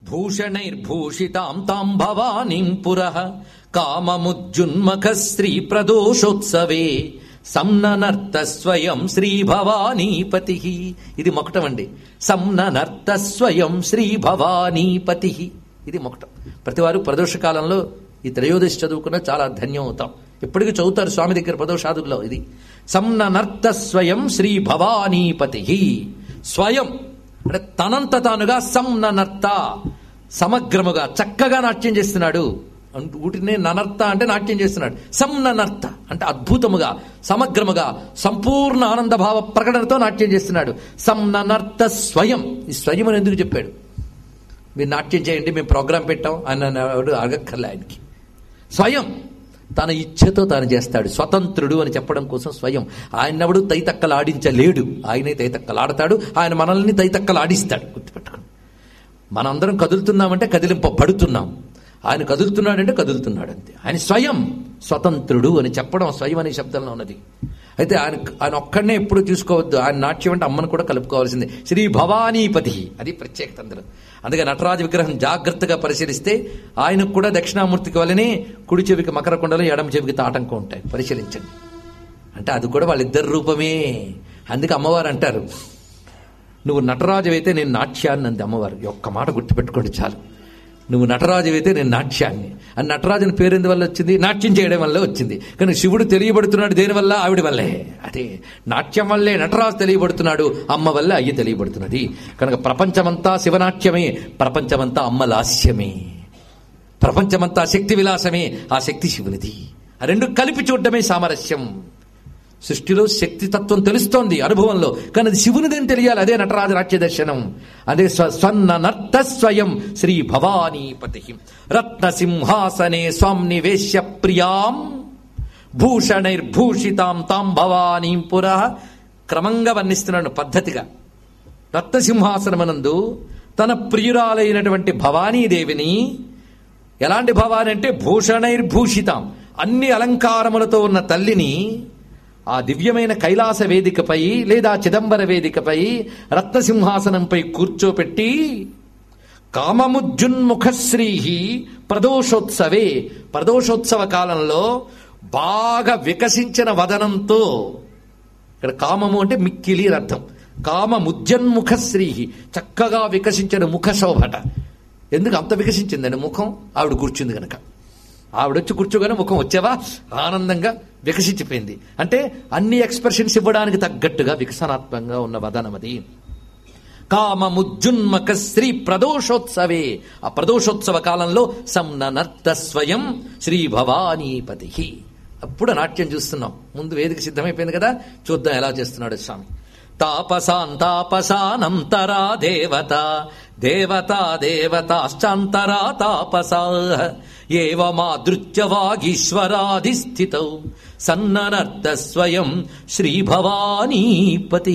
భూషణైర్భూషితాం తాం భవానీం పురః కామముజ్జున్మఖ శ్రీ ప్రదోషోత్సవే సంననర్త స్వయం శ్రీ భవానీపతి ఇది మొకటం అండి సంననర్త స్వయం శ్రీ భవానీపతి ఇది మొకటం ప్రతివారు ప్రదోష కాలంలో ఈ త్రయోదశి చదువుకున్న చాలా ధన్యం అవుతాం ఇప్పటికీ చదువుతారు స్వామి దగ్గర ప్రదోషాదుల్లో ఇది సంననర్త స్వయం శ్రీ భవానీపతి స్వయం అంటే తనంత తానుగా సంననర్త సమగ్రముగా చక్కగా నాట్యం చేస్తున్నాడు అంటూ వీటినే ననర్త అంటే నాట్యం చేస్తున్నాడు సంననర్త అంటే అద్భుతముగా సమగ్రముగా సంపూర్ణ ఆనందభావ ప్రకటనతో నాట్యం చేస్తున్నాడు సంననర్త స్వయం ఈ స్వయం అని ఎందుకు చెప్పాడు మీరు నాట్యం చేయండి మేము ప్రోగ్రాం పెట్టాం ఆయన అడగక్కర్లే ఆయనకి స్వయం తన ఇచ్ఛతో తాను చేస్తాడు స్వతంత్రుడు అని చెప్పడం కోసం స్వయం ఆయనప్పుడు తైతక్కలాడించలేడు ఆయనే తైతక్కలాడతాడు ఆయన మనల్ని తైతక్కలాడిస్తాడు గుర్తుపెట్టుకోండి మనందరం కదులుతున్నామంటే కదిలింపబడుతున్నాం ఆయన కదులుతున్నాడంటే కదులుతున్నాడు అంతే ఆయన స్వయం స్వతంత్రుడు అని చెప్పడం స్వయం అనే శబ్దంలో ఉన్నది అయితే ఆయన ఆయన ఒక్కడనే ఎప్పుడు చూసుకోవద్దు ఆయన నాట్యం అంటే అమ్మను కూడా కలుపుకోవాల్సిందే శ్రీ భవానీపతి అది ప్రత్యేకత అందులో అందుకే నటరాజ విగ్రహం జాగ్రత్తగా పరిశీలిస్తే ఆయనకు కూడా దక్షిణామూర్తికి వల్లనే కుడి చెవికి మకర కుండలు ఎడమ చెవికి తాటంకం ఉంటాయి పరిశీలించండి అంటే అది కూడా వాళ్ళిద్దరి రూపమే అందుకే అమ్మవారు అంటారు నువ్వు నటరాజువైతే నేను నాట్యాన్ని అంది అమ్మవారు ఈ ఒక్క మాట గుర్తుపెట్టుకోండి చాలు నువ్వు నటరాజువైతే నేను నాట్యాన్ని అని నటరాజుని పేరు ఎందువల్ల వచ్చింది నాట్యం చేయడం వల్ల వచ్చింది కానీ శివుడు తెలియబడుతున్నాడు దేనివల్ల ఆవిడ వల్లే అదే నాట్యం వల్లే నటరాజు తెలియబడుతున్నాడు అమ్మ వల్ల అయ్యి తెలియబడుతున్నది కనుక ప్రపంచమంతా శివనాట్యమే ప్రపంచమంతా అమ్మ లాస్యమే ప్రపంచమంతా శక్తి విలాసమే ఆ శక్తి శివునిది ఆ రెండు కలిపి చూడటమే సామరస్యం సృష్టిలో శక్తి తత్వం తెలుస్తోంది అనుభవంలో కానీ అది శివునిదని తెలియాలి అదే నటరాజ నాట్య దర్శనం అదే స్వ స్వన్న నర్త స్వయం శ్రీ భవానీపతి రత్న సింహాసనే స్వామ్నివేశ్య ప్రియాం భూషణైర్భూషితాం తాం భవానీం పుర క్రమంగా వర్ణిస్తున్నాడు పద్ధతిగా రత్నసింహాసనమనందు తన ప్రియురాలైనటువంటి భవానీదేవిని ఎలాంటి భవాని అంటే భూషణైర్భూషితాం అన్ని అలంకారములతో ఉన్న తల్లిని ఆ దివ్యమైన కైలాస వేదికపై లేదా చిదంబర వేదికపై రత్నసింహాసనంపై కూర్చోపెట్టి కామముజ్జున్ముఖశ్రీ ప్రదోషోత్సవే ప్రదోషోత్సవ కాలంలో బాగా వికసించిన వదనంతో ఇక్కడ కామము అంటే మిక్కిలి అని అర్థం కామ ముజ్జన్ముఖశ్రీ చక్కగా వికసించిన ముఖ శోభట ఎందుకు అంత వికసించిందండి ముఖం ఆవిడ కూర్చుంది గనక ఆవిడొచ్చి కూర్చోగానే ముఖం వచ్చావా ఆనందంగా వికసించిపోయింది అంటే అన్ని ఎక్స్ప్రెషన్స్ ఇవ్వడానికి తగ్గట్టుగా వికసనాత్మకంగా ఉన్న వదనం అది కామముజ్జున్మక శ్రీ ప్రదోషోత్సవే ఆ ప్రదోషోత్సవ కాలంలో సంనర్త స్వయం శ్రీ భవానీపతి అప్పుడు నాట్యం చూస్తున్నాం ముందు వేదిక సిద్ధమైపోయింది కదా చూద్దాం ఎలా చేస్తున్నాడు స్వామి తాపసాంతాపసానంతరా దేవత దేవతా దేవతాశ్చాంతరా తాపసా ఏవమాదృత్యవాగీశ్వరాధిస్థితౌ సన్ననర్త స్వయం శ్రీ భవానీపతి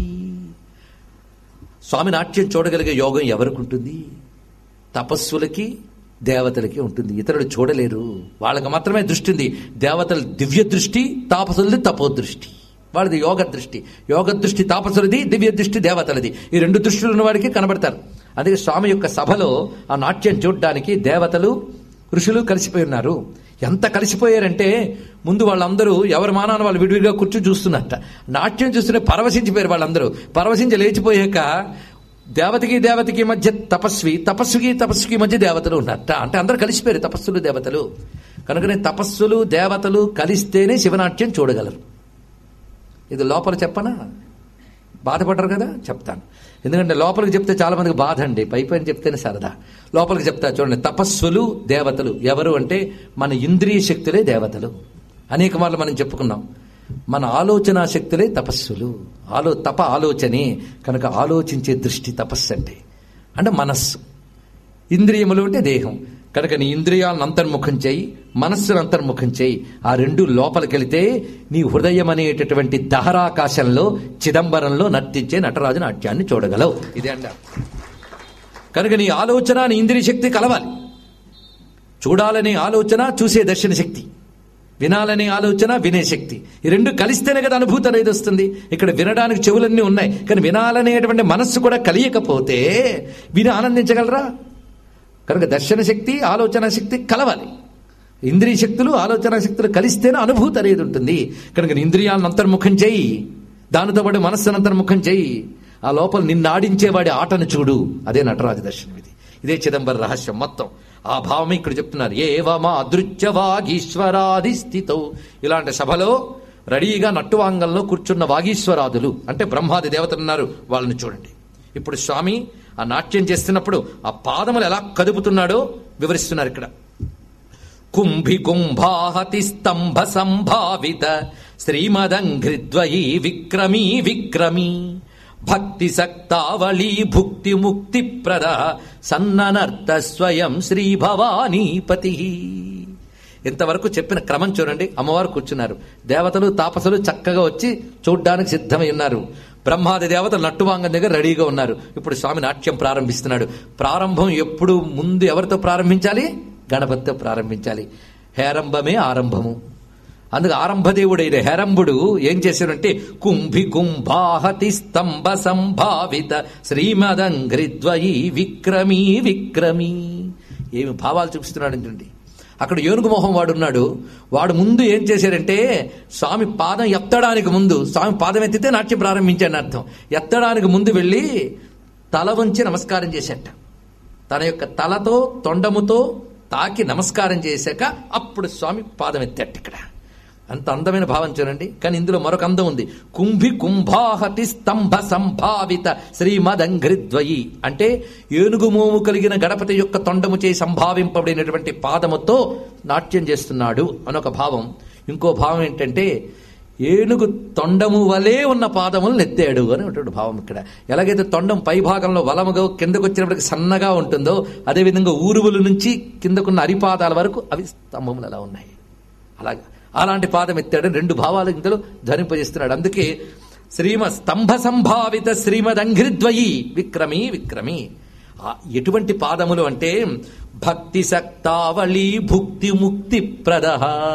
స్వామి నాట్యం చూడగలిగే యోగం ఎవరికి ఉంటుంది తపస్సులకి దేవతలకి ఉంటుంది ఇతరులు చూడలేరు వాళ్ళకి మాత్రమే దృష్టి ఉంది దేవతల దివ్య దృష్టి తాపసులది తపోదృష్టి వాళ్ళది యోగ దృష్టి యోగ దృష్టి తాపసులది దివ్య దృష్టి దేవతలది ఈ రెండు దృష్టిలు ఉన్న వాడికి కనబడతారు అందుకే స్వామి యొక్క సభలో ఆ నాట్యం చూడడానికి దేవతలు ఋషులు కలిసిపోయి ఉన్నారు ఎంత కలిసిపోయారంటే ముందు వాళ్ళందరూ ఎవరి మానాన్ని వాళ్ళు విడివిడిగా కూర్చొని చూస్తున్నట్ట నాట్యం చూస్తుంటే పరవశించిపోయారు వాళ్ళందరూ పరవశించి లేచిపోయాక దేవతకి దేవతకి మధ్య తపస్వి తపస్సుకి తపస్సుకి మధ్య దేవతలు ఉన్నట్ట అంటే అందరూ కలిసిపోయారు తపస్సులు దేవతలు కనుకనే తపస్సులు దేవతలు కలిస్తేనే శివనాట్యం చూడగలరు ఇది లోపల చెప్పనా బాధపడరు కదా చెప్తాను ఎందుకంటే లోపలికి చెప్తే చాలా మందికి బాధ అండి పై పైన చెప్తేనే సరదా లోపలికి చెప్తా చూడండి తపస్సులు దేవతలు ఎవరు అంటే మన ఇంద్రియ శక్తులే దేవతలు అనేక మార్లు మనం చెప్పుకున్నాం మన ఆలోచన శక్తులే తపస్సులు ఆలో తప ఆలోచనే కనుక ఆలోచించే దృష్టి తపస్సు అంటే అంటే మనస్సు ఇంద్రియములు అంటే దేహం కనుక నీ ఇంద్రియాలను అంతర్ముఖం చేయి మనస్సును అంతర్ముఖం చేయి ఆ రెండు లోపలికెళితే నీ హృదయం అనేటటువంటి దహరాకాశంలో చిదంబరంలో నర్తించే నటరాజు నాట్యాన్ని చూడగలవు ఇదే అండ కనుక నీ ఆలోచన నీ ఇంద్రియ శక్తి కలవాలి చూడాలనే ఆలోచన చూసే దర్శన శక్తి వినాలనే ఆలోచన వినే శక్తి ఈ రెండు కలిస్తేనే కదా అనుభూతి అనేది వస్తుంది ఇక్కడ వినడానికి చెవులన్నీ ఉన్నాయి కానీ వినాలనేటువంటి మనస్సు కూడా కలియకపోతే విని ఆనందించగలరా కనుక దర్శన శక్తి ఆలోచన శక్తి కలవాలి ఇంద్రియ శక్తులు ఆలోచన శక్తులు కలిస్తేనే అనుభూతి అనేది ఉంటుంది కనుక ఇంద్రియాలను అంతర్ముఖం చేయి దానితో పాటు మనస్సును అంతర్ముఖం చేయి ఆ లోపల నిన్ను ఆడించేవాడి ఆటను చూడు అదే నటరాజ దర్శనం ఇది ఇదే చిదంబర రహస్యం మొత్తం ఆ భావమే ఇక్కడ చెప్తున్నారు ఏవమా అదృశ్యవాగీశ్వరాది స్థితో ఇలాంటి సభలో రెడీగా నట్టువాంగంలో కూర్చున్న వాగీశ్వరాదులు అంటే బ్రహ్మాది దేవతలు ఉన్నారు వాళ్ళని చూడండి ఇప్పుడు స్వామి ఆ నాట్యం చేస్తున్నప్పుడు ఆ పాదములు ఎలా కదుపుతున్నాడో వివరిస్తున్నారు ఇక్కడ కుంభి కుంభాహతి స్తంభ సంభావిత శ్రీమదంఘ్రిద్వయీ విక్రమీ విక్రమీ భక్తి సక్తావళీ భుక్తి ముక్తి ప్రద సన్ననర్త స్వయం శ్రీ భవానీపతి ఇంతవరకు చెప్పిన క్రమం చూడండి అమ్మవారు కూర్చున్నారు దేవతలు తాపసులు చక్కగా వచ్చి చూడ్డానికి సిద్ధమై ఉన్నారు బ్రహ్మాది దేవతలు నట్టువాంగం దగ్గర రెడీగా ఉన్నారు ఇప్పుడు స్వామి నాట్యం ప్రారంభిస్తున్నాడు ప్రారంభం ఎప్పుడు ముందు ఎవరితో ప్రారంభించాలి గణపతితో ప్రారంభించాలి హేరంభమే ఆరంభము అందుకు ఆరంభదేవుడైన హేరంబుడు ఏం చేశాడంటే కుంభి కుంభాహతి స్తంభ సంభావిత శ్రీమదంఘ్రిద్వయి విక్రమీ విక్రమీ ఏమి భావాలు చూపిస్తున్నాడు చూడండి అక్కడ ఏనుగు మొహం వాడున్నాడు వాడు ముందు ఏం చేశాడంటే స్వామి పాదం ఎత్తడానికి ముందు స్వామి పాదం ఎత్తితే నాట్యం ప్రారంభించాడు అర్థం ఎత్తడానికి ముందు వెళ్ళి తల వంచి నమస్కారం చేశాట తన యొక్క తలతో తొండముతో తాకి నమస్కారం చేశాక అప్పుడు స్వామి పాదం ఎత్తాట ఇక్కడ అంత అందమైన భావం చూడండి కానీ ఇందులో మరొక అందం ఉంది కుంభి కుంభాహతి స్తంభ సంభావిత శ్రీమదంఘ్రిద్వయి అంటే ఏనుగు మోము కలిగిన గణపతి యొక్క తొండము చేసి సంభావింపబడినటువంటి పాదముతో నాట్యం చేస్తున్నాడు అనొక భావం ఇంకో భావం ఏంటంటే ఏనుగు తొండము వలే ఉన్న పాదములు నెత్తాడు అనేటువంటి భావం ఇక్కడ ఎలాగైతే తొండం పై భాగంలో వలముగా కిందకు వచ్చినప్పటికి సన్నగా ఉంటుందో అదేవిధంగా ఊరువుల నుంచి కిందకున్న అరిపాదాల వరకు అవి స్తంభములు అలా ఉన్నాయి అలాగా అలాంటి పాదం ఎత్తాడని రెండు భావాలు ఇందులో ధ్వనింపజేస్తున్నాడు అందుకే శ్రీమ స్తంభ సంభావిత శ్రీమదంఘ్రిద్వయి విక్రమీ విక్రమీ ఆ ఎటువంటి పాదములు అంటే భక్తి సక్తావళి భుక్తి ముక్తి ప్రద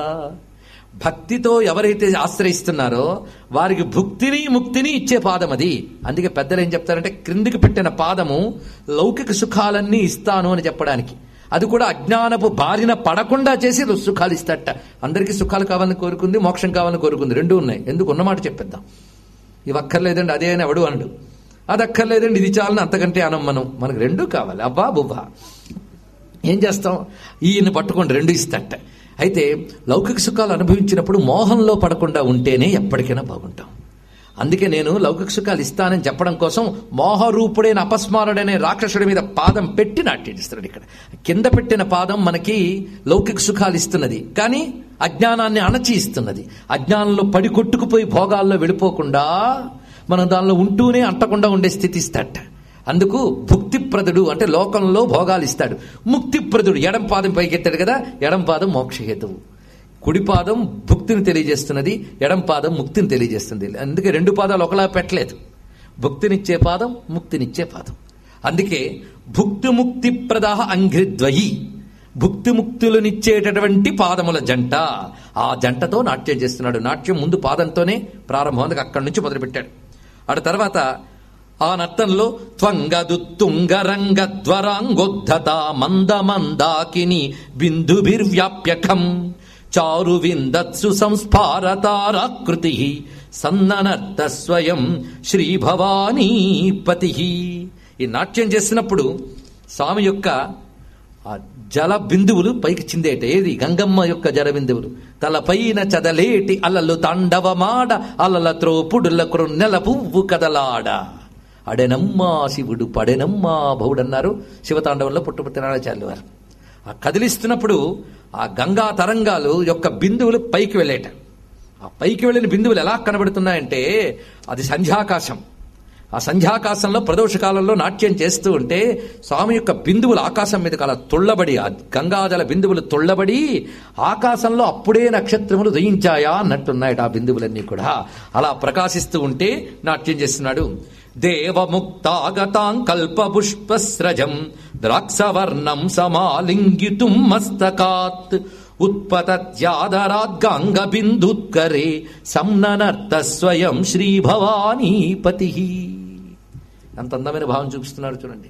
భక్తితో ఎవరైతే ఆశ్రయిస్తున్నారో వారికి భుక్తిని ముక్తిని ఇచ్చే పాదం అది అందుకే పెద్దలు ఏం చెప్తారంటే క్రిందికి పెట్టిన పాదము లౌకిక సుఖాలన్నీ ఇస్తాను అని చెప్పడానికి అది కూడా అజ్ఞానపు బారిన పడకుండా చేసి సుఖాలు ఇస్తాట అందరికీ సుఖాలు కావాలని కోరుకుంది మోక్షం కావాలని కోరుకుంది రెండు ఉన్నాయి ఎందుకు ఉన్నమాట చెప్పేద్దాం ఇవి అక్కర్లేదండి అదే అని ఎవడు అనడు అది అక్కర్లేదండి ఇది చాలని అంతకంటే అనం మనం మనకు రెండు కావాలి అబ్బా బుబ్బా ఏం చేస్తాం ఈయన పట్టుకోండి రెండు ఇస్తట అయితే లౌకిక సుఖాలు అనుభవించినప్పుడు మోహంలో పడకుండా ఉంటేనే ఎప్పటికైనా బాగుంటాం అందుకే నేను లౌకిక సుఖాలు ఇస్తానని చెప్పడం కోసం మోహరూపుడైన అపస్మారుడైన రాక్షసుడి మీద పాదం పెట్టి నాట్యడిస్తున్నాడు ఇక్కడ కింద పెట్టిన పాదం మనకి లౌకిక సుఖాలు ఇస్తున్నది కానీ అజ్ఞానాన్ని అణచి ఇస్తున్నది అజ్ఞానంలో పడి కొట్టుకుపోయి భోగాల్లో వెళ్ళిపోకుండా మనం దానిలో ఉంటూనే అంటకుండా ఉండే స్థితి ఇస్తాట అందుకు భుక్తిప్రదుడు అంటే లోకంలో భోగాలు ఇస్తాడు ముక్తిప్రదుడు ఎడం పాదం పైకెత్తాడు కదా ఎడం పాదం మోక్షహేతువు కుడి పాదం భుక్తిని తెలియజేస్తున్నది ఎడం పాదం ముక్తిని తెలియజేస్తుంది అందుకే రెండు పాదాలు ఒకలా పెట్టలేదు భుక్తినిచ్చే పాదం ముక్తినిచ్చే పాదం అందుకే భుక్తి ముక్తి ప్రదాహ అంఘ్రిద్వయి భుక్తి ముక్తులనిచ్చేటటువంటి పాదముల జంట ఆ జంటతో నాట్యం చేస్తున్నాడు నాట్యం ముందు పాదంతోనే ప్రారంభం అందుకు అక్కడి నుంచి మొదలుపెట్టాడు ఆడ తర్వాత ఆ నర్తంలో త్వంగదుత్తుంగరంగధ్వరాంగోద్ధత మందమందాకిని బిందుభిర్వ్యాప్యకం చారు విందత్సు సంస్ఫారతారాకృతి సన్ననర్త స్వయం శ్రీ భవానీపతి ఈ నాట్యం చేసినప్పుడు స్వామి యొక్క ఆ జల బిందువులు పైకి చిందేట ఏది గంగమ్మ యొక్క జల బిందువులు తలపైన చదలేటి అలలు తాండవమాడ అలల త్రోపుడుల కృన్నెల పువ్వు కదలాడ అడెనమ్మా శివుడు పడెనమ్మా భవుడన్నారు శివతాండవంలో పుట్టుపుట్టినాచార్యులు వారు ఆ కదిలిస్తున్నప్పుడు ఆ గంగా తరంగాలు యొక్క బిందువులు పైకి వెళ్ళేట ఆ పైకి వెళ్ళిన బిందువులు ఎలా కనబడుతున్నాయంటే అది సంధ్యాకాశం ఆ సంధ్యాకాశంలో ప్రదోష కాలంలో నాట్యం చేస్తూ ఉంటే స్వామి యొక్క బిందువులు ఆకాశం మీద అలా తుళ్ళబడి ఆ గంగాజల బిందువులు తుళ్ళబడి ఆకాశంలో అప్పుడే నక్షత్రములు దయించాయా అన్నట్టున్నాయట ఆ బిందువులన్నీ కూడా అలా ప్రకాశిస్తూ ఉంటే నాట్యం చేస్తున్నాడు దేవముక్తాగతాం కల్పపుష్పస్రజం ద్రాక్షవర్ణం సమాలింగితుం మస్తకాత్ ఉత్పతత్యాదరాద్గాంగ బిందుత్కరే సంననర్త స్వయం శ్రీ భవానీపతి ఎంత అందమైన భావం చూపిస్తున్నారు చూడండి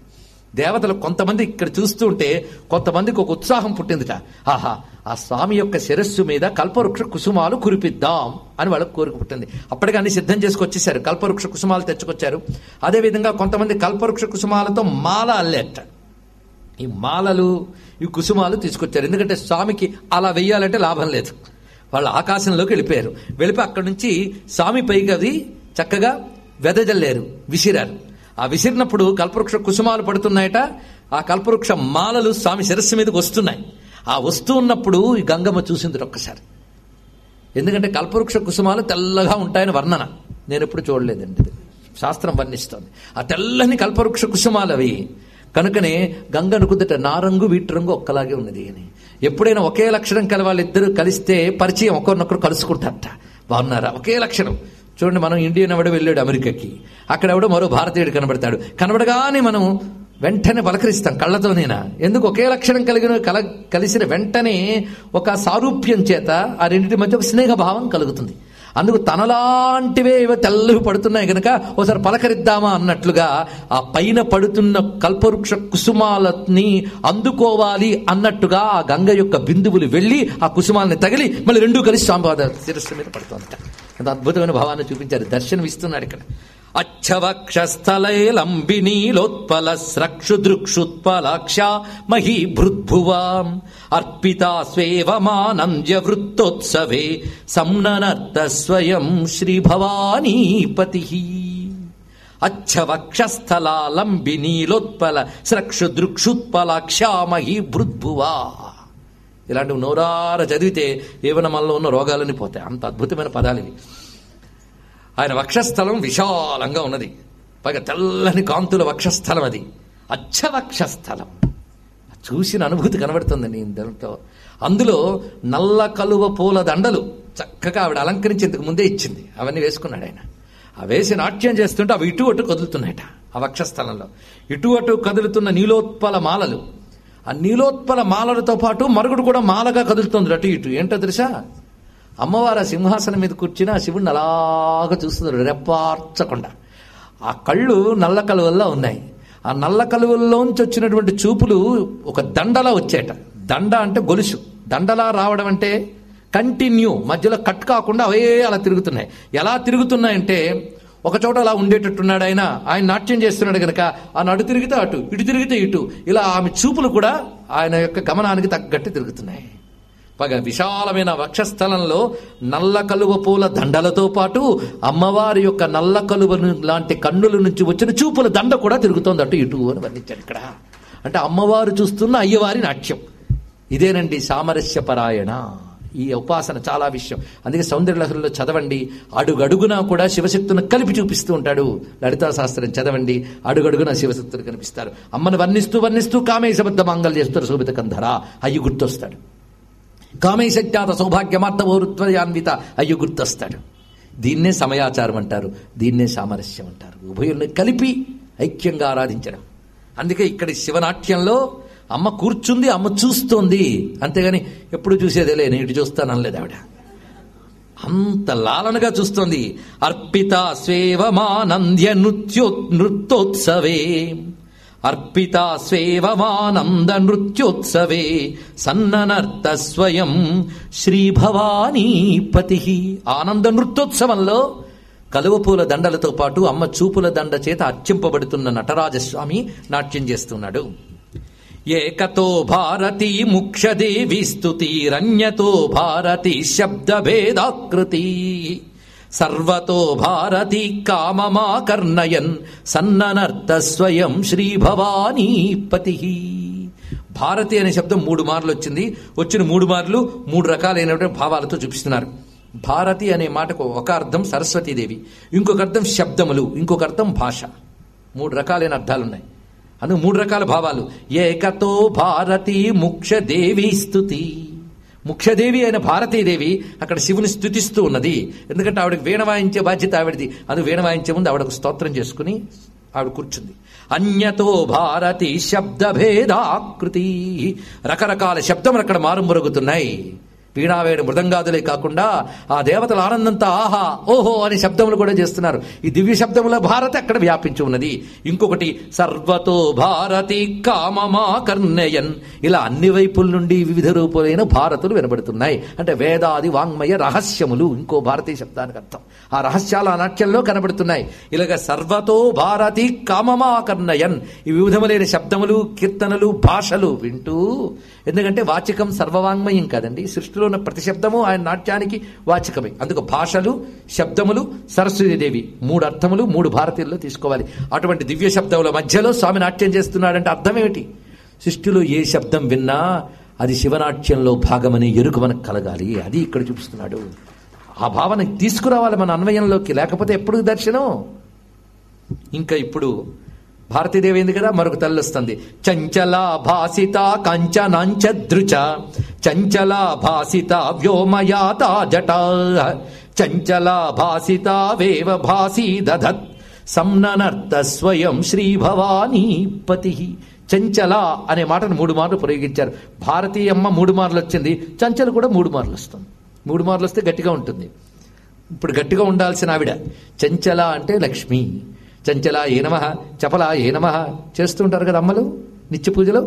దేవతలు కొంతమంది ఇక్కడ చూస్తూ ఉంటే కొంతమందికి ఒక ఉత్సాహం పుట్టిందిట ఆహా ఆ స్వామి యొక్క శిరస్సు మీద కల్పవృక్ష కుసుమాలు కురిపిద్దాం అని వాళ్ళకి కోరిక పుట్టింది అప్పటికి అన్ని సిద్ధం చేసుకొచ్చేసారు కల్పవృక్ష కుసుమాలు తెచ్చుకొచ్చారు అదేవిధంగా కొంతమంది కల్పవృక్ష కుసుమాలతో మాల అల్లేట ఈ మాలలు ఈ కుసుమాలు తీసుకొచ్చారు ఎందుకంటే స్వామికి అలా వెయ్యాలంటే లాభం లేదు వాళ్ళు ఆకాశంలోకి వెళ్ళిపోయారు వెళ్ళిపోయి అక్కడి నుంచి స్వామి పైకి అది చక్కగా వెదజల్లారు విసిరారు ఆ విసిరినప్పుడు కల్పవృక్ష కుసుమాలు పడుతున్నాయట ఆ కల్పవృక్ష మాలలు స్వామి శిరస్సు మీదకి వస్తున్నాయి ఆ వస్తూ ఉన్నప్పుడు ఈ గంగమ్మ చూసింది ఒక్కసారి ఎందుకంటే కల్పవృక్ష కుసుమాలు తెల్లగా ఉంటాయని వర్ణన నేను ఎప్పుడు చూడలేదండి ఇది. శాస్త్రం వర్ణిస్తోంది ఆ తెల్లని కల్పవృక్ష కుసుమాలు అవి కనుకనే గంగను కుదట నా రంగు వీటి రంగు ఒక్కలాగే ఉన్నది అని ఎప్పుడైనా ఒకే లక్షణం కల వాళ్ళిద్దరూ కలిస్తే పరిచయం ఒకరినొకరు కలుసుకుంటారట బాగున్నారా ఒకే లక్షణం చూడండి మనం ఇండియన్ ఎవడో వెళ్ళాడు అమెరికాకి అక్కడ ఎవడో మరో భారతీయుడు కనబడతాడు కనబడగానే మనం వెంటనే పలకరిస్తాం కళ్ళతోనేనా ఎందుకు ఒకే లక్షణం కలిగిన కల కలిసిన వెంటనే ఒక సారూప్యం చేత ఆ రెండింటి మధ్య ఒక స్నేహభావం కలుగుతుంది అందుకు తనలాంటివే ఏవో తెల్లవి పడుతున్నాయి గనక ఒకసారి పలకరిద్దామా అన్నట్లుగా ఆ పైన పడుతున్న కల్పవృక్ష కుసుమాలని అందుకోవాలి అన్నట్టుగా ఆ గంగ యొక్క బిందువులు వెళ్ళి ఆ కుసుమాలని తగిలి మళ్ళీ రెండూ కలిసి స్వామివాద శిరస్సు మీద పడుతుందట అంత అద్భుతమైన భావాన్ని చూపించారు దర్శనం ఇస్తున్నాడు ఇక్కడ అచ్చవక్షస్థలే లంబినీలోత్పల స్రక్షుదృక్షుత్పలాక్ష మహీభృద్భువాం అర్పితా స్వేవమానంద్య వృత్తోత్సవే సంననర్త స్వయం శ్రీభవానీపతి అచ్చవక్షస్థలాలంబినీలోత్పల స్రక్షుదృక్షుత్పలాక్షామహి భృద్భువా ఇలాంటివి నోరార చదివితే ఏమైనా మనలో ఉన్న రోగాలని పోతాయి అంత అద్భుతమైన పదాలు ఇవి ఆయన వక్షస్థలం విశాలంగా ఉన్నది పైగా తెల్లని కాంతుల వక్షస్థలం అది అచ్చ వక్షస్థలం చూసిన అనుభూతి కనబడుతుందండి దాంట్లో అందులో నల్ల కలువ పూల దండలు చక్కగా ఆవిడ అలంకరించేందుకు ముందే ఇచ్చింది అవన్నీ వేసుకున్నాడు ఆయన ఆ వేసి నాట్యం చేస్తుంటే అవి ఇటు అటు కదులుతున్నాయట ఆ వక్షస్థలంలో ఇటు అటు కదులుతున్న నీలోత్పల మాలలు ఆ నీలోత్పల మాలలతో పాటు మరుగుడు కూడా మాలగా కదులుతుంది అటు ఇటు ఏంటో తెలుసా అమ్మవారు ఆ సింహాసనం మీద కూర్చుని ఆ శివుడిని అలాగా చూస్తున్నారు రెప్పార్చకుండా ఆ కళ్ళు నల్ల కలువల్లో ఉన్నాయి ఆ నల్ల కలువల్లోంచి వచ్చినటువంటి చూపులు ఒక దండలా వచ్చేట దండ అంటే గొలుసు దండలా రావడం అంటే కంటిన్యూ మధ్యలో కట్ కాకుండా అవే అలా తిరుగుతున్నాయి ఎలా తిరుగుతున్నాయంటే ఒక చోట అలా ఉండేటట్టున్నాడు ఆయన ఆయన నాట్యం చేస్తున్నాడు గనక ఆ నడు తిరిగితే అటు ఇటు తిరిగితే ఇటు ఇలా ఆమె చూపులు కూడా ఆయన యొక్క గమనానికి తగ్గట్టు తిరుగుతున్నాయి పగ విశాలమైన వక్షస్థలంలో నల్ల కలువ పూల దండలతో పాటు అమ్మవారి యొక్క నల్ల కలువ లాంటి కన్నుల నుంచి వచ్చిన చూపుల దండ కూడా తిరుగుతోంది అటు ఇటు అని వర్ణించాడు ఇక్కడ అంటే అమ్మవారు చూస్తున్న అయ్యవారి నాట్యం ఇదేనండి సామరస్య పరాయణ ఈ ఉపాసన చాలా విషయం అందుకే సౌందర్యలహరిలో చదవండి అడుగడుగునా కూడా శివశక్తులను కలిపి చూపిస్తూ ఉంటాడు లలితా శాస్త్రం చదవండి అడుగడుగున శివశక్తులు కనిపిస్తారు అమ్మను వర్ణిస్తూ వర్ణిస్తూ కామేశబద్ధ మాంగళ్య చేస్తారు శోభిత కంధర అయ్యి గుర్తొస్తాడు కామేశజ్ఞాత సౌభాగ్యమార్థవృత్వయాన్విత అయ్యి గుర్తొస్తాడు దీన్నే సమయాచారం అంటారు దీన్నే సామరస్యం అంటారు ఉభయుల్ని కలిపి ఐక్యంగా ఆరాధించడం అందుకే ఇక్కడి శివనాట్యంలో అమ్మ కూర్చుంది అమ్మ చూస్తోంది అంతేగాని ఎప్పుడు చూసేదేలే నేను ఇటు చూస్తాననలేదు ఆవిడ అంత లాలనగా చూస్తోంది అర్పిత స్వేవమానంద్య నృత్యో నృత్యోత్సవే అర్పిత స్వేవమానంద నృత్యోత్సవే సన్ననర్త స్వయం శ్రీభవానీపతి ఆనంద నృత్యోత్సవంలో కలువపూల దండలతో పాటు అమ్మ చూపుల దండ చేత అర్చింపబడుతున్న నటరాజస్వామి నాట్యం చేస్తున్నాడు ఏకతో భారతి ముఖ్యదేవి స్తుతిరన్యతో భారతి శబ్దభేదాకృతి సర్వతో భారతి కామమాకర్ణయన్ సన్ననర్త స్వయం శ్రీభవానీపతి భారతి అనే శబ్దం మూడు మార్లు వచ్చింది వచ్చిన మూడు మార్లు మూడు రకాలైనటువంటి భావాలతో చూపిస్తున్నారు భారతి అనే మాటకు ఒక అర్థం సరస్వతీదేవి ఇంకొక అర్థం శబ్దములు ఇంకొక అర్థం భాష మూడు రకాలైన అర్థాలున్నాయి అందుకు మూడు రకాల భావాలు ఏకతో భారతి ముఖ్యదేవి స్తుతి ముఖ్యదేవి అయిన భారతీదేవి అక్కడ శివుని స్థుతిస్తూ ఉన్నది ఎందుకంటే ఆవిడకి వీణ వాయించే బాధ్యత ఆవిడది అది వీణ వాయించే ముందు ఆవిడకు స్తోత్రం చేసుకుని ఆవిడ కూర్చుంది అన్యతో భారతి శబ్దభేదాకృతి రకరకాల శబ్దములు అక్కడ మారుమరుగుతున్నాయి వీణావేడు మృదంగాదులే కాకుండా ఆ దేవతల ఆనందంతో ఆహా ఓహో అనే శబ్దములు కూడా చేస్తున్నారు ఈ దివ్య శబ్దముల భారతి అక్కడ వ్యాపించి ఉన్నది ఇంకొకటి సర్వతో భారతి కామమాకర్ణయన్ ఇలా అన్ని వైపుల నుండి వివిధ రూపులైన భారతులు వినబడుతున్నాయి అంటే వేదాది వాంగ్మయ రహస్యములు ఇంకో భారతీయ శబ్దానికి అర్థం ఆ రహస్యాలు ఆ నాట్యంలో కనబడుతున్నాయి ఇలాగ సర్వతో భారతి కామమాకర్ణయన్ ఈ వివిధములైన శబ్దములు కీర్తనలు భాషలు వింటూ ఎందుకంటే వాచికం సర్వవాంగ్మయం కాదండి సృష్టిలో ఉన్న ప్రతి శబ్దము ఆయన నాట్యానికి వాచికమే అందుకు భాషలు శబ్దములు సరస్వతీదేవి మూడు అర్థములు మూడు భారతీయుల్లో తీసుకోవాలి అటువంటి దివ్య శబ్దముల మధ్యలో స్వామి నాట్యం చేస్తున్నాడంటే అర్థం ఏమిటి సృష్టిలో ఏ శబ్దం విన్నా అది శివనాట్యంలో భాగమని ఎరుక మనకు కలగాలి అది ఇక్కడ చూపిస్తున్నాడు ఆ భావన తీసుకురావాలి మన అన్వయంలోకి లేకపోతే ఎప్పుడు దర్శనం ఇంకా ఇప్పుడు భారతీదేవి ఏంది కదా మరొక తల్లి వస్తుంది చంచల భాసిత కంచనాంచదృచ చంచల భాసిత వ్యోమయాత జట చంచల భాసిత వేవ భాసి దధత్ సంననర్త స్వయం శ్రీ భవానీ పతి చంచల అనే మాటను మూడు మార్లు ప్రయోగించారు భారతీయమ్మ మూడు మార్లు వచ్చింది చంచల కూడా మూడు మార్లు వస్తుంది మూడు మార్లు వస్తే గట్టిగా ఉంటుంది ఇప్పుడు గట్టిగా ఉండాల్సిన ఆవిడ చంచల అంటే లక్ష్మి చంచల ఏ నమ చపల ఏ నమ చేస్తుంటారు కదా అమ్మలు నిత్య పూజలో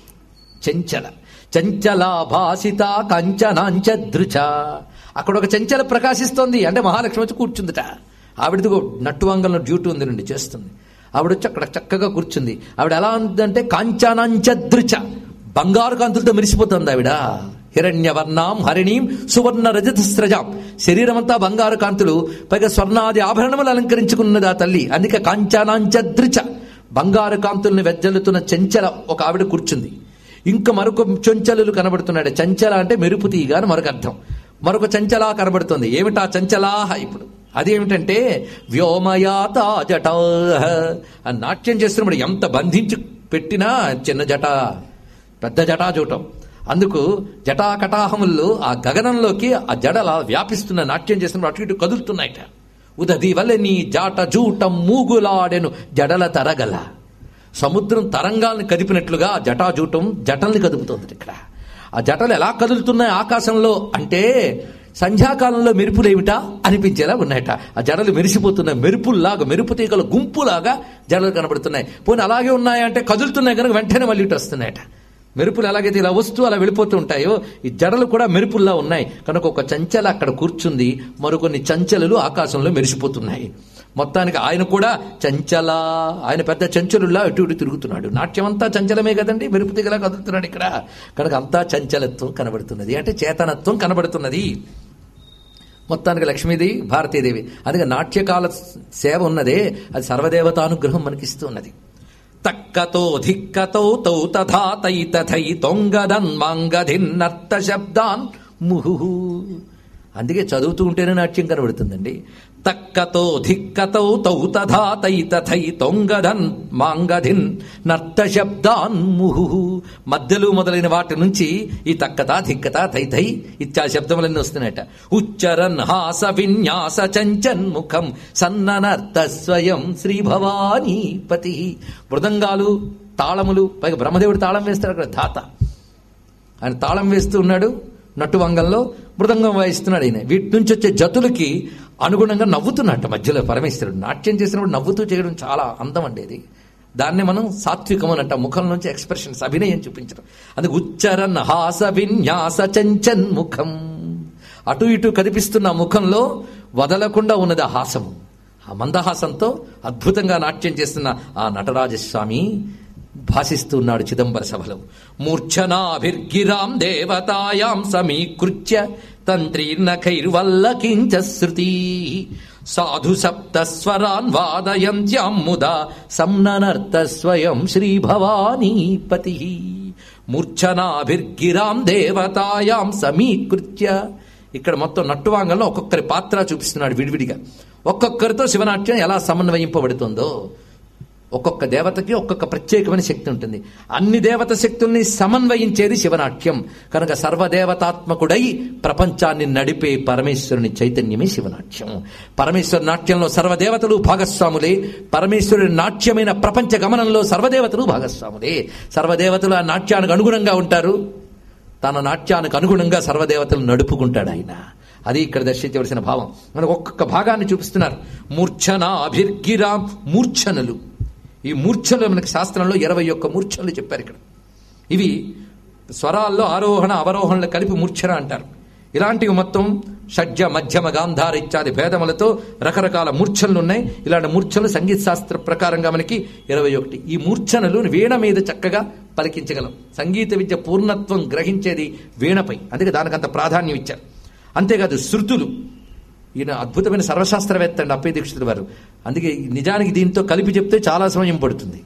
చంచల చంచల భాసిత కంచనాంచ దృచ అక్కడ ఒక చంచల ప్రకాశిస్తోంది అంటే మహాలక్ష్మి వచ్చి కూర్చుందిట ఆవిడది నట్టువాంగంలో డ్యూటీ ఉంది నుండి చేస్తుంది ఆవిడ వచ్చి అక్కడ చక్కగా కూర్చుంది ఆవిడ ఎలా ఉందంటే కాంచానాంచ దృచ బంగారు కాంతులతో మెరిసిపోతుంది ఆవిడ హిరణ్యవర్ణాం హరిణీం సువర్ణ రజతస్రజాం శరీరం అంతా బంగారు కాంతులు పైగా స్వర్ణాది ఆభరణములు అలంకరించుకున్నది ఆ తల్లి అందుకే కాంచానాంచద్రిచ బంగారు కాంతుల్ని వెజ్జల్లుతున్న చెంచల ఒక ఆవిడ కూర్చుంది ఇంకా మరొక చంచలులు కనబడుతున్నాడు చంచల అంటే మెరుపు తీగ అని మరొక అర్థం మరొక చంచలా కనబడుతుంది ఏమిటా చంచలాహ ఇప్పుడు అదేమిటంటే వ్యోమయాత జట ఆ నాట్యం చేస్తున్నప్పుడు ఎంత బంధించి పెట్టినా చిన్న జట పెద్ద జటా చూడటం అందుకు జటాకటాహములు ఆ గగనంలోకి ఆ జడల వ్యాపిస్తున్న నాట్యం చేస్తున్నప్పుడు అటు ఇటు కదులుతున్నాయట ఉదది వల్ల నీ జాట జూటం మూగులాడెను జడల తరగల సముద్రం తరంగాల్ని కదిపినట్లుగా ఆ జటాజూటం జటల్ని కదుపుతోంది ఇక్కడ ఆ జటలు ఎలా కదులుతున్నాయి ఆకాశంలో అంటే సంధ్యాకాలంలో మెరుపులేమిటా అనిపించేలా ఉన్నాయట ఆ జడలు మెరిసిపోతున్నాయి మెరుపుల్లాగా మెరుపు తీగల గుంపులాగా జడలు కనబడుతున్నాయి పోనీ అలాగే ఉన్నాయంటే కదులుతున్నాయి కనుక వెంటనే మళ్ళీ ఇటు వస్తున్నాయట మెరుపులు ఎలాగైతే ఇలా వస్తూ అలా వెళ్ళిపోతూ ఉంటాయో ఈ జడలు కూడా మెరుపుల్లా ఉన్నాయి కనుక ఒక చంచల అక్కడ కూర్చుంది మరికొన్ని చంచలలు ఆకాశంలో మెరిసిపోతున్నాయి మొత్తానికి ఆయన కూడా చంచల ఆయన పెద్ద చంచలులా అటు ఇటు తిరుగుతున్నాడు నాట్యం అంతా చంచలమే కదండి మెరుపు దిగలా కదులుతున్నాడు ఇక్కడ కనుక అంతా చంచలత్వం కనబడుతున్నది అంటే చేతనత్వం కనబడుతున్నది మొత్తానికి లక్ష్మీదేవి భారతీదేవి అందుకే నాట్యకాల సేవ ఉన్నదే అది సర్వదేవతానుగ్రహం మనకిస్తూ ఉన్నది తక్కతో ధిక్కతో తౌ తథా తై తథై తొంగదన్ మంగధిన్నర్త శబ్దాన్ ముహు అందుకే చదువుతూ ఉంటేనే నాట్యం కనబడుతుందండి తక్కతో ధిక్కతో తౌ తథా తై తథై తొంగదన్ మాంగధిన్ నర్త శబ్దాన్ ముహు మధ్యలు మొదలైన వాటి నుంచి ఈ తక్కత ధిక్కత తై తై ఇత్యాది శబ్దములన్నీ వస్తున్నాయట ఉచ్చరన్ హాస విన్యాస చంచన్ ముఖం సన్ననర్త స్వయం శ్రీ భవానీ పతి మృదంగాలు తాళములు పైగా బ్రహ్మదేవుడు తాళం వేస్తాడు అక్కడ ధాత ఆయన తాళం వేస్తూ ఉన్నాడు నట్టువంగంలో మృదంగం వాయిస్తున్నాడు ఆయన వీటి నుంచి వచ్చే జతులకి అనుగుణంగా నవ్వుతున్నట్టు మధ్యలో పరమేశ్వరుడు నాట్యం చేసినప్పుడు నవ్వుతూ చేయడం చాలా అందం అండి ఇది దాన్ని మనం సాత్వికం అని అంటాం ముఖం నుంచి ఎక్స్ప్రెషన్స్ అభినయం చూపించడం అందుకు ఉచ్చరన్ హాస విన్యాస చంచన్ ముఖం అటు ఇటు కనిపిస్తున్న ఆ ముఖంలో వదలకుండా ఉన్నది ఆ హాసము ఆ మందహాసంతో అద్భుతంగా నాట్యం చేస్తున్న ఆ నటరాజస్వామి భాషిస్తున్నాడు చిదంబర సభలో మూర్ఛనాభిర్గిరాం దేవతాయాం సమీకృత్య తంత్రీర్నఖైర్వల్ల కించ శృతి సాధు సప్త స్వరాన్ వాదయంత్యాం ముదా సంననర్త స్వయం శ్రీ భవానీ పతి మూర్ఛనాభిర్గిరాం దేవతాయాం సమీకృత్య ఇక్కడ మొత్తం నట్టువాంగంలో ఒక్కొక్కరి పాత్ర చూపిస్తున్నాడు విడివిడిగా ఒక్కొక్కరితో శివనాట్యం ఎలా సమన్వయింపబడుతుందో ఒక్కొక్క దేవతకి ఒక్కొక్క ప్రత్యేకమైన శక్తి ఉంటుంది అన్ని దేవత శక్తుల్ని సమన్వయించేది శివనాట్యం కనుక సర్వదేవతాత్మకుడై ప్రపంచాన్ని నడిపే పరమేశ్వరుని చైతన్యమే శివనాట్యం పరమేశ్వర నాట్యంలో సర్వదేవతలు భాగస్వాములే పరమేశ్వరుని నాట్యమైన ప్రపంచ గమనంలో సర్వదేవతలు భాగస్వాములే సర్వదేవతలు ఆ నాట్యానికి అనుగుణంగా ఉంటారు తన నాట్యానికి అనుగుణంగా సర్వదేవతలు నడుపుకుంటాడు ఆయన అది ఇక్కడ దర్శించవలసిన భావం మనకు ఒక్కొక్క భాగాన్ని చూపిస్తున్నారు మూర్ఛనాభిర్గిరా మూర్ఛనలు ఈ మూర్ఛలు మనకి శాస్త్రంలో ఇరవై ఒక్క మూర్ఛనలు చెప్పారు ఇక్కడ ఇవి స్వరాల్లో ఆరోహణ అవరోహణలు కలిపి మూర్ఛన అంటారు ఇలాంటివి మొత్తం షడ్జ మధ్యమ గాంధార ఇత్యాది భేదములతో రకరకాల మూర్ఛనలు ఉన్నాయి ఇలాంటి మూర్ఛనలు సంగీత శాస్త్ర ప్రకారంగా మనకి ఇరవై ఒకటి ఈ మూర్ఛనలు వీణ మీద చక్కగా పలికించగలం సంగీత విద్య పూర్ణత్వం గ్రహించేది వీణపై అందుకే దానికి అంత ప్రాధాన్యం ఇచ్చారు అంతేకాదు శృతులు ఈయన అద్భుతమైన సర్వశాస్త్రవేత్త అండి అప్పయ్య దీక్షితుడు వారు అందుకే నిజానికి దీంతో కలిపి చెప్తే చాలా సమయం పడుతుంది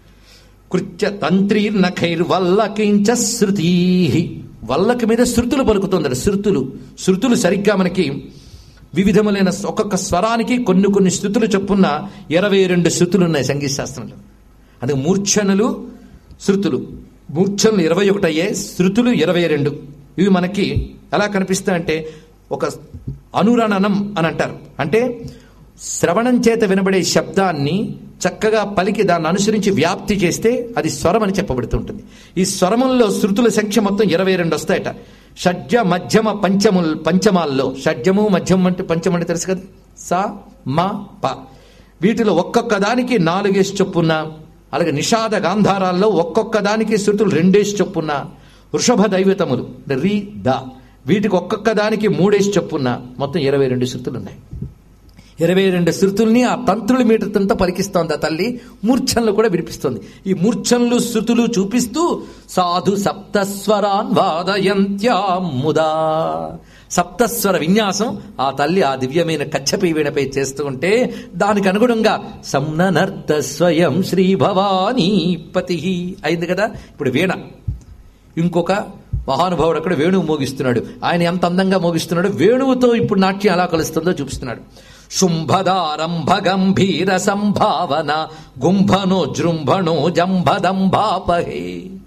కృత్య తంత్రీర్నఖైర్వల్లకించ శృతీ వల్లకి మీద శృతులు పలుకుతుంది శృతులు శృతులు సరిగ్గా మనకి వివిధములైన ఒక్కొక్క స్వరానికి కొన్ని కొన్ని శృతులు చొప్పున ఇరవై రెండు శృతులు ఉన్నాయి సంగీత శాస్త్రంలో అందుకే మూర్ఛనలు శృతులు మూర్ఛనలు ఇరవై ఒకటి అయ్యాయి శృతులు ఇరవై రెండు ఇవి మనకి ఎలా కనిపిస్తాయంటే ఒక అనురణనం అని అంటారు అంటే శ్రవణం చేత వినబడే శబ్దాన్ని చక్కగా పలికి దాన్ని అనుసరించి వ్యాప్తి చేస్తే అది స్వరం అని చెప్పబడుతుంటుంది ఈ స్వరముల్లో శృతుల సంఖ్య మొత్తం ఇరవై రెండు వస్తాయట షడ్జ మధ్యమ పంచముల్ పంచమాల్లో షడ్జము మధ్యం అంటే పంచం అంటే తెలుసు కదా సా మా ప వీటిలో ఒక్కొక్క దానికి నాలుగేసి చొప్పున అలాగే నిషాద గాంధారాల్లో ఒక్కొక్క దానికి శృతులు రెండేసి చొప్పున వృషభ దైవతములు రి ద వీటికి ఒక్కొక్క దానికి మూడేసి చొప్పున మొత్తం ఇరవై రెండు శృతులు ఉన్నాయి ఇరవై రెండు శృతుల్ని ఆ తంత్రుల మీటతంతా పలికిస్తోంది ఆ తల్లి మూర్ఛనలు కూడా వినిపిస్తోంది ఈ మూర్ఛనలు శృతులు చూపిస్తూ సాధు సప్తస్వరాన్ వాదయంత్యాముదా సప్తస్వర విన్యాసం ఆ తల్లి ఆ దివ్యమైన కచ్చపై వీణపై చేస్తూ ఉంటే దానికి అనుగుణంగా సంననర్త స్వయం శ్రీ భవానీ పతి అయింది కదా ఇప్పుడు వీణ ఇంకొక మహానుభావుడు అక్కడ వేణువు మోగిస్తున్నాడు ఆయన ఎంత అందంగా మోగిస్తున్నాడు వేణువుతో ఇప్పుడు నాట్యం ఎలా కలుస్తుందో చూపిస్తున్నాడు శుంభదారంభ గంభీర సంభావన గుంభనో జృంభణో జంభదంభాపహే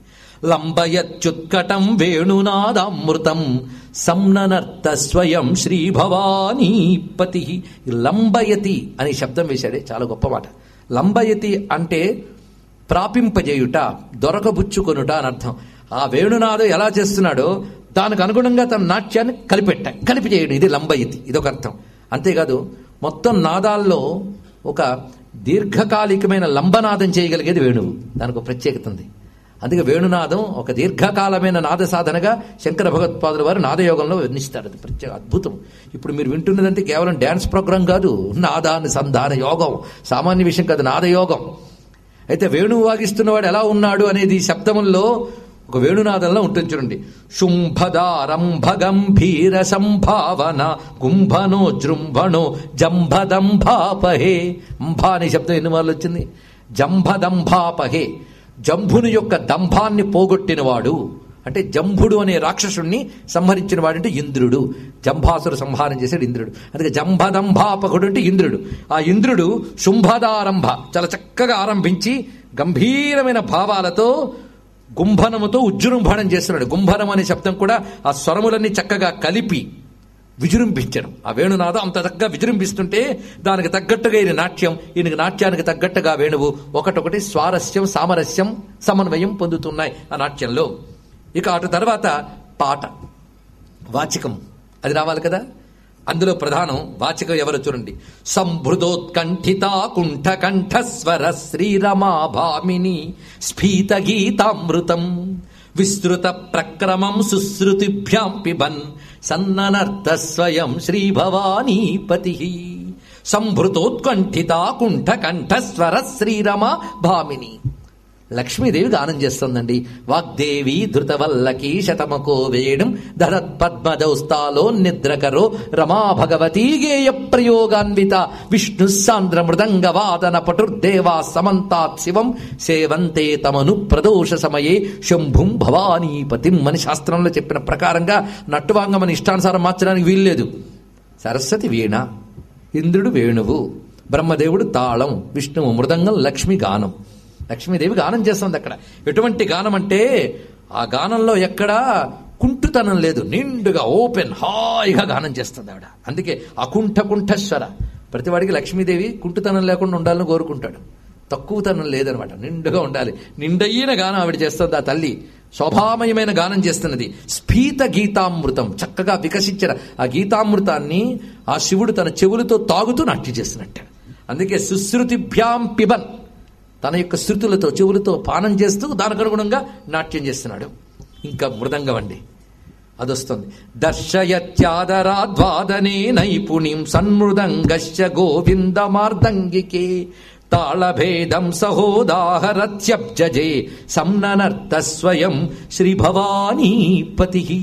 లంబయత్యుత్కటం వేణునాదామృతం సంననర్త స్వయం శ్రీ భవానీపతి లంబయతి అనే శబ్దం వేశాడే చాలా గొప్ప మాట లంబయతి అంటే ప్రాపింపజేయుట దొరకబుచ్చుకొనుట అని అర్థం ఆ వేణునాథం ఎలా చేస్తున్నాడో దానికి అనుగుణంగా తన నాట్యాన్ని కలిపెట్ట కలిపి చేయడం ఇది లంబయతి ఇదొక అర్థం అంతేకాదు మొత్తం నాదాల్లో ఒక దీర్ఘకాలికమైన లంబనాదం చేయగలిగేది వేణువు దానికి ఒక ప్రత్యేకత ఉంది అందుకే వేణునాదం ఒక దీర్ఘకాలమైన నాద సాధనగా శంకర భగవత్పాదుల వారు నాదయోగంలో వర్ణిస్తారు అది ప్రత్యేక అద్భుతం ఇప్పుడు మీరు వింటున్నదంటే కేవలం డ్యాన్స్ ప్రోగ్రాం కాదు నాదానుసంధాన యోగం సామాన్య విషయం కాదు నాదయోగం అయితే వేణువు వాగిస్తున్నవాడు ఎలా ఉన్నాడు అనేది ఈ శబ్దముల్లో ఒక వేణునాదంలో ఉంటుంది చూడండి శుంభదారంభ గంభీర సంభావన కుంభనో జృంభణో జంభదంభాపహే అంభ అనే శబ్దం ఎన్ని మార్లు వచ్చింది జంభదంభాపహే జంభుని యొక్క దంభాన్ని పోగొట్టినవాడు అంటే జంభుడు అనే రాక్షసుణ్ణి సంహరించిన వాడంటే ఇంద్రుడు జంభాసురు సంహారం చేశాడు ఇంద్రుడు అందుకే జంభదంభాపకుడు అంటే ఇంద్రుడు ఆ ఇంద్రుడు శుంభదారంభ చాలా చక్కగా ఆరంభించి గంభీరమైన భావాలతో గుంభనముతో ఉజ్జృంభణం చేస్తున్నాడు గుంభనం అనే శబ్దం కూడా ఆ స్వరములన్నీ చక్కగా కలిపి విజృంభించడం ఆ వేణునాదం అంత చక్కగా విజృంభిస్తుంటే దానికి తగ్గట్టుగా ఈయన నాట్యం ఈయనకి నాట్యానికి తగ్గట్టుగా వేణువు ఒకటొకటి స్వారస్యం సామరస్యం సమన్వయం పొందుతున్నాయి ఆ నాట్యంలో ఇక అటు తర్వాత పాట వాచికం అది రావాలి కదా అందులో ప్రధానం వాచికం ఎవరు చూడండి సంభృతోత్కంఠిత కుంఠ కంఠస్వర శ్రీరమా భామిని స్ఫీత గీతామృతం విస్తృత ప్రక్రమం సుశ్రుతిభ్యాం పిబన్ సన్ననర్త స్వయం శ్రీ భవానీపతి సంభృతోత్కంఠిత కుంఠ కంఠస్వర శ్రీరమ భామిని లక్ష్మీదేవి గానం చేస్తుందండి వాగ్దేవి ధృతవల్లకి శతమకో వేణం ధరత్ పద్మదౌస్తాలో నిద్రకరో రమా భగవతీ గేయ ప్రయోగాన్విత విష్ణు సాంద్ర మృదంగ వాదన పటుర్దేవా సమంతాత్ శివం సేవంతే తమను ప్రదోష సమయే శంభుం భవానీపతిం అని శాస్త్రంలో చెప్పిన ప్రకారంగా నట్టువాంగమని ఇష్టానుసారం మార్చడానికి వీల్లేదు సరస్వతి వీణ ఇంద్రుడు వేణువు బ్రహ్మదేవుడు తాళం విష్ణువు మృదంగం లక్ష్మి గానం లక్ష్మీదేవి గానం చేస్తుంది అక్కడ ఎటువంటి గానం అంటే ఆ గానంలో ఎక్కడా కుంటుతనం లేదు నిండుగా ఓపెన్ హాయిగా గానం చేస్తుంది ఆవిడ అందుకే అకుంఠ కుంఠస్వర ప్రతివాడికి లక్ష్మీదేవి కుంటుతనం లేకుండా ఉండాలని కోరుకుంటాడు తక్కువతనం లేదనమాట నిండుగా ఉండాలి నిండయిన గానం ఆవిడ చేస్తుంది ఆ తల్లి శోభామయమైన గానం చేస్తున్నది స్ఫీత గీతామృతం చక్కగా వికసించిన ఆ గీతామృతాన్ని ఆ శివుడు తన చెవులతో తాగుతూ నాట్యం చేస్తున్నట్ట అందుకే సుశ్రుతిభ్యాం పిబన్ తన యొక్క శృతులతో చెవులతో పానం చేస్తూ దానికి అనుగుణంగా నాట్యం చేస్తున్నాడు ఇంకా మృదంగం అండి అదొస్తుంది దర్శయత్యాదరాద్వాదనే నైపుణిం సన్మృదంగశ్చ గోవిందమార్దంగికే తాళభేదం సహోదాహరత్యబ్జే సంననర్త స్వయం శ్రీభవానీపతి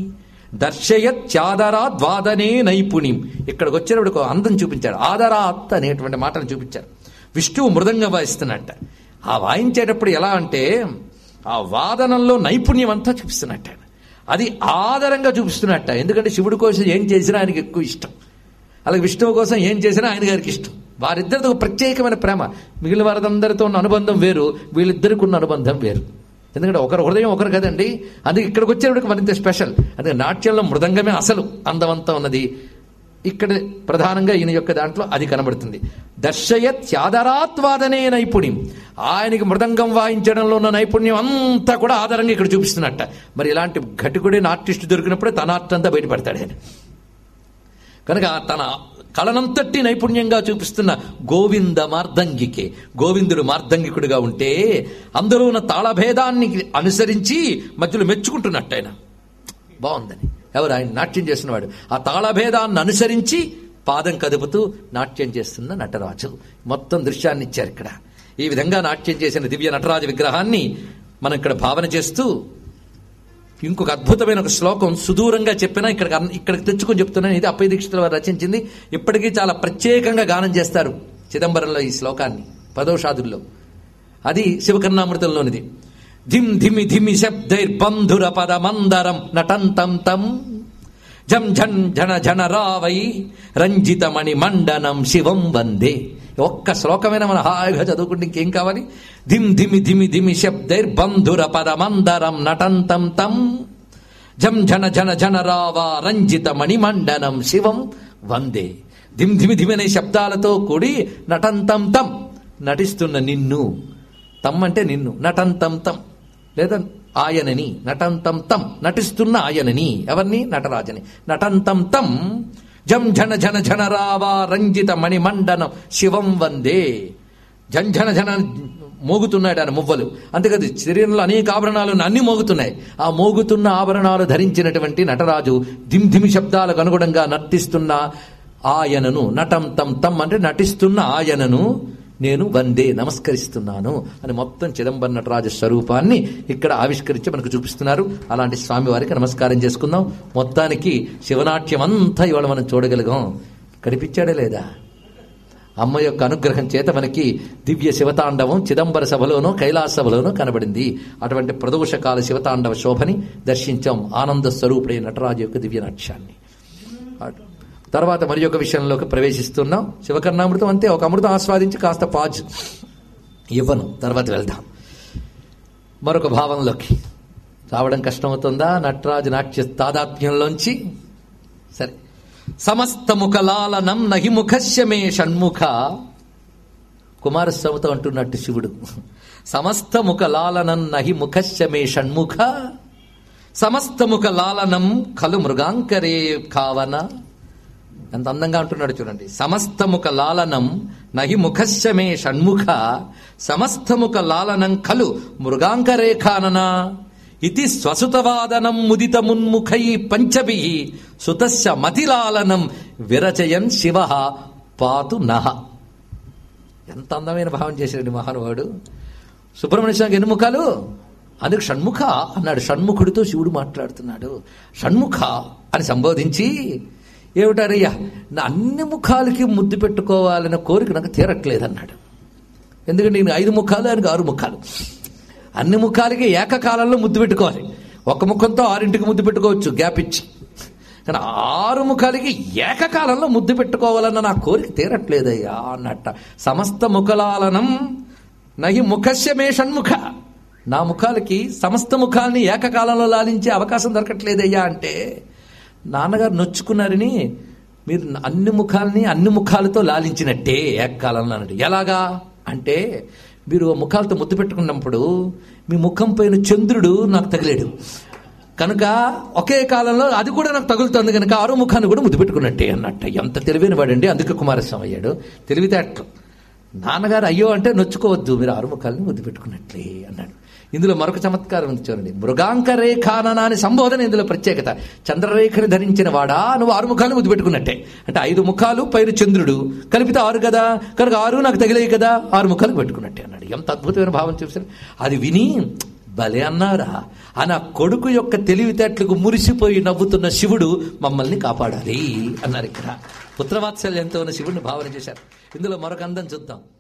దర్శయత్యాదరాద్వాదనే నైపుణ్యం ఇక్కడికి వచ్చినప్పుడు ఒక అందం చూపించారు ఆదరాత్ అనేటువంటి మాటను చూపించారు విష్ణువు మృదంగం వాయిస్తున్నట్ట ఆ వాయించేటప్పుడు ఎలా అంటే ఆ వాదనంలో నైపుణ్యం అంతా చూపిస్తున్నట్ట ఆయన. అది ఆదరంగా చూపిస్తున్నట్ట ఎందుకంటే శివుడి కోసం ఏం చేసినా ఆయనకి ఎక్కువ ఇష్టం అలాగే విష్ణువు కోసం ఏం చేసినా ఆయన గారికి ఇష్టం వారిద్దరితో ఒక ప్రత్యేకమైన ప్రేమ మిగిలిన వారందరితో ఉన్న అనుబంధం వేరు వీళ్ళిద్దరికి ఉన్న అనుబంధం వేరు ఎందుకంటే ఒకరు హృదయం ఒకరు కదండి అందుకే ఇక్కడికి వచ్చేటప్పటికి మరింత స్పెషల్ అందుకే నాట్యంలో మృదంగమే అసలు అందవంతం ఉన్నది ఇక్కడ ప్రధానంగా ఈయన యొక్క దాంట్లో అది కనబడుతుంది దర్శయత్ యాదరాత్వాదనే నైపుణ్యం ఆయనకి మృదంగం వాయించడంలో ఉన్న నైపుణ్యం అంతా కూడా ఆధారంగా ఇక్కడ చూపిస్తున్నట్ట మరి ఇలాంటి ఘటికుడే ఆర్టిస్ట్ దొరికినప్పుడే తన ఆర్ట్ అంతా బయటపడతాడు ఆయన కనుక తన కళనంతటి నైపుణ్యంగా చూపిస్తున్న గోవింద మార్దంగికే గోవిందుడు మార్దంగికుడిగా ఉంటే అందులో ఉన్న తాళభేదాన్ని అనుసరించి మధ్యలో మెచ్చుకుంటున్నట్టు ఆయన బాగుందని ఎవరు ఆయన నాట్యం చేస్తున్నవాడు ఆ తాళభేదాన్ని అనుసరించి పాదం కదుపుతూ నాట్యం చేస్తున్న నటరాజు మొత్తం దృశ్యాన్ని ఇచ్చారు ఇక్కడ ఈ విధంగా నాట్యం చేసిన దివ్య నటరాజు విగ్రహాన్ని మనం ఇక్కడ భావన చేస్తూ ఇంకొక అద్భుతమైన ఒక శ్లోకం సుదూరంగా చెప్పినా ఇక్కడ ఇక్కడికి తెచ్చుకొని చెప్తున్నాను ఇది అప్పయ్య దీక్షితుల వారు రచించింది ఇప్పటికీ చాలా ప్రత్యేకంగా గానం చేస్తారు చిదంబరంలో ఈ శ్లోకాన్ని పదోషాదుల్లో అది శివకర్ణామృతంలోనిది ధిమ్ ధిమి ధిమి శబ్దైర్బంధుర పదమందరం నటంతం తం జం ఝన్ జన జన రావై రంజితమణి మండనం శివం వందే ఒక్క శ్లోకమైన మన హాయిగా చదువుకుంటే ఇంకేం కావాలి ధిమ్ ధిమి ధిమి ధిమి శబ్దైర్బంధుర పదమందరం నటంతం తం జం జన జన జన రావా రంజిత మణిమండనం శివం వందే ధిమ్ ధిమి ధిమి అనే శబ్దాలతో కూడి నటంతం తం నటిస్తున్న నిన్ను తమ్ అంటే నిన్ను నటంతం తం లేదా ఆయనని నటంతం తం నటిస్తున్న ఆయనని ఎవరిని నటరాజని నటంతం తం జం ఝన ఝన ఝన రావా రంజిత మణిమండనం శివం వందే జన్ ఝన ఝన మోగుతున్నాడు ఆయన మువ్వలు అంతేకాదు శరీరంలో అనేక ఆభరణాలు ఉన్నాయి, అన్ని మోగుతున్నాయి ఆ మోగుతున్న ఆభరణాలు ధరించినటువంటి నటరాజు ధిమ్ ధిమి శబ్దాలకు అనుగుణంగా నటిస్తున్న ఆయనను నటం తం తం అంటే నటిస్తున్న ఆయనను నేను వందే నమస్కరిస్తున్నాను అని మొత్తం చిదంబరం నటరాజు స్వరూపాన్ని ఇక్కడ ఆవిష్కరించి మనకు చూపిస్తున్నారు అలాంటి స్వామివారికి నమస్కారం చేసుకుందాం మొత్తానికి శివనాట్యం అంతా ఇవాళ మనం చూడగలిగాం కనిపించాడే లేదా అమ్మ యొక్క అనుగ్రహం చేత మనకి దివ్య శివతాండవం చిదంబర సభలోనో కైలాస సభలోనో కనబడింది అటువంటి ప్రదోషకాల శివతాండవ శోభని దర్శించాం ఆనంద స్వరూపుడైన నటరాజు యొక్క దివ్య నాట్యాన్ని అటు- తర్వాత మరి ఒక విషయంలోకి ప్రవేశిస్తున్నాం శివకర్ణామృతం అంతే ఒక అమృతం ఆస్వాదించి కాస్త పాజ్ ఇవ్వను తర్వాత వెళ్దాం మరొక భావంలోకి రావడం కష్టమవుతుందా నటరాజు నాట్య తాదాత్మ్యంలోంచి సరే సమస్త ముఖలాలనం నహి ముఖస్య మే షణ్ముఖ కుమారస్వామితో అంటున్నట్టు శివుడు సమస్త ముఖ లాలనం నహి ముఖస్య మే షణ్ముఖ సమస్త ముఖ లాలనం ఖలు మృగాంకరే కావన ఎంత అందంగా అంటున్నాడు చూడండి సమస్తముఖ లాలనం నహి ముఖస్య మే షణ్ముఖ సమస్తముఖ లాలనం ఖలు మృగాంకరేఖానన ఇది స్వసుతవాదనం ముదిత మున్ముఖై పంచభి సుతస్య మతిలాలనం విరచయన్ శివ పాతు నహ ఎంత అందమైన భావం చేశాడు మహానుభావుడు సుబ్రహ్మణ్య స్వామికి ఎన్ని ముఖాలు అందుకు షణ్ముఖ అన్నాడు షణ్ముఖుడితో శివుడు మాట్లాడుతున్నాడు షణ్ముఖ అని సంబోధించి ఏమిటారయ్యా నా అన్ని ముఖాలకి ముద్దు పెట్టుకోవాలన్న కోరిక నాకు తీరట్లేదు అన్నాడు ఎందుకంటే నేను ఐదు ముఖాలు ఆయనకు ఆరు ముఖాలు అన్ని ముఖాలకి ఏకకాలంలో ముద్దు పెట్టుకోవాలి ఒక ముఖంతో ఆరింటికి ముద్దు పెట్టుకోవచ్చు గ్యాప్ ఇచ్చి కానీ ఆరు ముఖాలకి ఏకకాలంలో ముద్దు పెట్టుకోవాలన్న నా కోరిక తీరట్లేదయ్యా అన్నట్ట సమస్త ముఖలాలనం నహి ముఖస్య మే షణ్ముఖ నా ముఖాలకి సమస్త ముఖాల్ని ఏకకాలంలో లాలించే అవకాశం దొరకట్లేదయ్యా అంటే నాన్నగారు నొచ్చుకున్నారని మీరు అన్ని ముఖాలని అన్ని ముఖాలతో లాలించినట్టే ఏకకాలంలో అన్నట్టు ఎలాగా అంటే మీరు ఆ ముఖాలతో ముద్దు పెట్టుకున్నప్పుడు మీ ముఖం పైన చంద్రుడు నాకు తగిలేడు కనుక ఒకే కాలంలో అది కూడా నాకు తగులుతుంది కనుక ఆరో ముఖాన్ని కూడా ముద్దు పెట్టుకున్నట్టే అన్నట్ట ఎంత తెలివైన వాడండి అందుకే కుమారస్వామి అయ్యాడు తెలివితేటలు నాన్నగారు అయ్యో అంటే నొచ్చుకోవద్దు మీరు ఆరు ముఖాలని ముద్దు పెట్టుకున్నట్లే అన్నాడు ఇందులో మరొక చమత్కారం ఉంది చూడండి మృగాంక రేఖానన అని సంబోధన ఇందులో ప్రత్యేకత చంద్రరేఖని ధరించిన వాడా నువ్వు ఆరు ముఖాలు ముద్దు పెట్టుకున్నట్టే అంటే ఐదు ముఖాలు పైన చంద్రుడు కలిపితే ఆరు కదా కనుక ఆరు నాకు తగిలేయి కదా ఆరు ముఖాలు పెట్టుకున్నట్టే అన్నాడు ఎంత అద్భుతమైన భావం చూసారు అది విని భలే అన్నారా ఆ నా కొడుకు యొక్క తెలివితేటలకు మురిసిపోయి నవ్వుతున్న శివుడు మమ్మల్ని కాపాడాలి అన్నారు ఇక్కడ పుత్రవాత్సల్యంతో ఉన్న శివుడిని భావన చేశారు ఇందులో మరొక అందం చూద్దాం